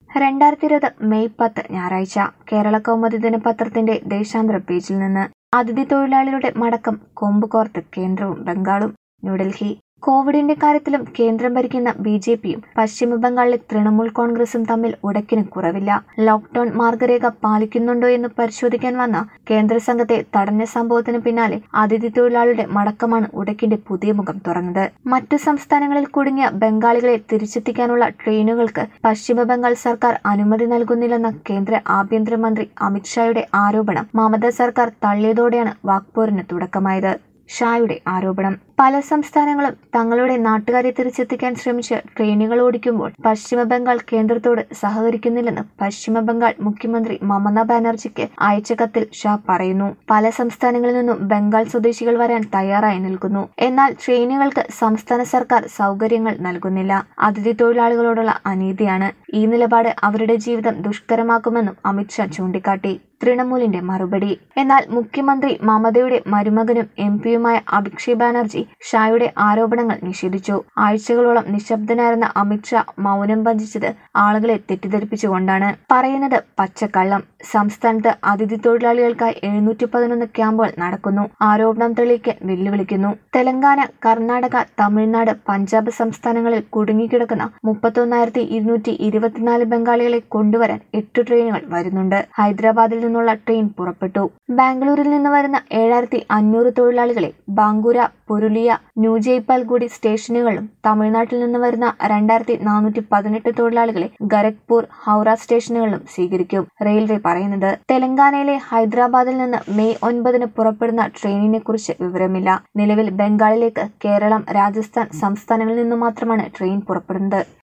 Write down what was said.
രണ്ടായിരത്തി ഇരുപത് മെയ് പത്ത് ഞായറാഴ്ച കേരള കൗമുദി ദിനപത്രത്തിന്റെ ദേശാന്തര പേജിൽ നിന്ന് അതിഥി തൊഴിലാളികളുടെ മടക്കം കൊമ്പ് കോർത്ത് കേന്ദ്രവും ബംഗാളും ന്യൂഡൽഹി കോവിഡിന്റെ കാര്യത്തിലും കേന്ദ്രം ഭരിക്കുന്ന ബി ജെ പിയും പശ്ചിമ ബംഗാളിലെ തൃണമൂൽ കോൺഗ്രസും തമ്മിൽ ഉടക്കിന് കുറവില്ല ലോക്ഡൌൺ മാർഗരേഖ പാലിക്കുന്നുണ്ടോ എന്ന് പരിശോധിക്കാൻ വന്ന കേന്ദ്ര സംഘത്തെ തടഞ്ഞ സംഭവത്തിന് പിന്നാലെ അതിഥി തൊഴിലാളിയുടെ മടക്കമാണ് ഉടക്കിന്റെ പുതിയ മുഖം തുറന്നത് മറ്റു സംസ്ഥാനങ്ങളിൽ കുടുങ്ങിയ ബംഗാളികളെ തിരിച്ചെത്തിക്കാനുള്ള ട്രെയിനുകൾക്ക് പശ്ചിമ ബംഗാൾ സർക്കാർ അനുമതി നൽകുന്നില്ലെന്ന കേന്ദ്ര ആഭ്യന്തരമന്ത്രി അമിത്ഷായുടെ ആരോപണം മമത സർക്കാർ തള്ളിയതോടെയാണ് വാക്പോരിന് തുടക്കമായത് ഷായുടെ ആരോപണം പല സംസ്ഥാനങ്ങളും തങ്ങളുടെ നാട്ടുകാരെ തിരിച്ചെത്തിക്കാൻ ശ്രമിച്ച് ട്രെയിനുകൾ ഓടിക്കുമ്പോൾ പശ്ചിമ ബംഗാൾ കേന്ദ്രത്തോട് സഹകരിക്കുന്നില്ലെന്ന് പശ്ചിമ ബംഗാൾ മുഖ്യമന്ത്രി മമതാ ബാനർജിക്ക് അയച്ച കത്തിൽ ഷാ പറയുന്നു പല സംസ്ഥാനങ്ങളിൽ നിന്നും ബംഗാൾ സ്വദേശികൾ വരാൻ തയ്യാറായി നിൽക്കുന്നു എന്നാൽ ട്രെയിനുകൾക്ക് സംസ്ഥാന സർക്കാർ സൗകര്യങ്ങൾ നൽകുന്നില്ല അതിഥി തൊഴിലാളികളോടുള്ള അനീതിയാണ് ഈ നിലപാട് അവരുടെ ജീവിതം ദുഷ്കരമാക്കുമെന്നും അമിത്ഷാ ചൂണ്ടിക്കാട്ടി തൃണമൂലിന്റെ മറുപടി എന്നാൽ മുഖ്യമന്ത്രി മമതയുടെ മരുമകനും എം പിയുമായ അഭിഷേക് ബാനർജി ഷായുടെ ആരോപണങ്ങൾ നിഷേധിച്ചു ആഴ്ചകളോളം നിശബ്ദനായിരുന്ന അമിത്ഷാ മൗനം ഭഞ്ജിച്ചത് ആളുകളെ തെറ്റിദ്ധരിപ്പിച്ചുകൊണ്ടാണ് പറയുന്നത് പച്ചക്കള്ളം സംസ്ഥാനത്ത് അതിഥി തൊഴിലാളികൾക്കായി എഴുന്നൂറ്റി പതിനൊന്ന് ക്യാമ്പുകൾ നടക്കുന്നു ആരോപണം തെളിയിക്കാൻ വെല്ലുവിളിക്കുന്നു തെലങ്കാന കർണാടക തമിഴ്നാട് പഞ്ചാബ് സംസ്ഥാനങ്ങളിൽ കുടുങ്ങിക്കിടക്കുന്ന മുപ്പത്തൊന്നായിരത്തി ഇരുന്നൂറ്റി ഇരുപത്തിനാല് ബംഗാളികളെ കൊണ്ടുവരാൻ എട്ട് ട്രെയിനുകൾ വരുന്നുണ്ട് ഹൈദരാബാദിൽ നിന്നുള്ള ട്രെയിൻ പുറപ്പെട്ടു ബാംഗ്ലൂരിൽ നിന്ന് വരുന്ന ഏഴായിരത്തി അഞ്ഞൂറ് തൊഴിലാളികളെ ബാങ്കുര പുരുലിയ ന്യൂജയ്പാൽഗുഡി സ്റ്റേഷനുകളിലും തമിഴ്നാട്ടിൽ നിന്ന് വരുന്ന രണ്ടായിരത്തി നാനൂറ്റി പതിനെട്ട് തൊഴിലാളികളെ ഗരഖ്പൂർ ഹൗറ സ്റ്റേഷനുകളിലും സ്വീകരിക്കും റെയിൽവേ പറയുന്നത് തെലങ്കാനയിലെ ഹൈദരാബാദിൽ നിന്ന് മെയ് ഒൻപതിന് പുറപ്പെടുന്ന ട്രെയിനിനെ കുറിച്ച് വിവരമില്ല നിലവിൽ ബംഗാളിലേക്ക് കേരളം രാജസ്ഥാൻ സംസ്ഥാനങ്ങളിൽ നിന്നു മാത്രമാണ് ട്രെയിൻ പുറപ്പെടുന്നത്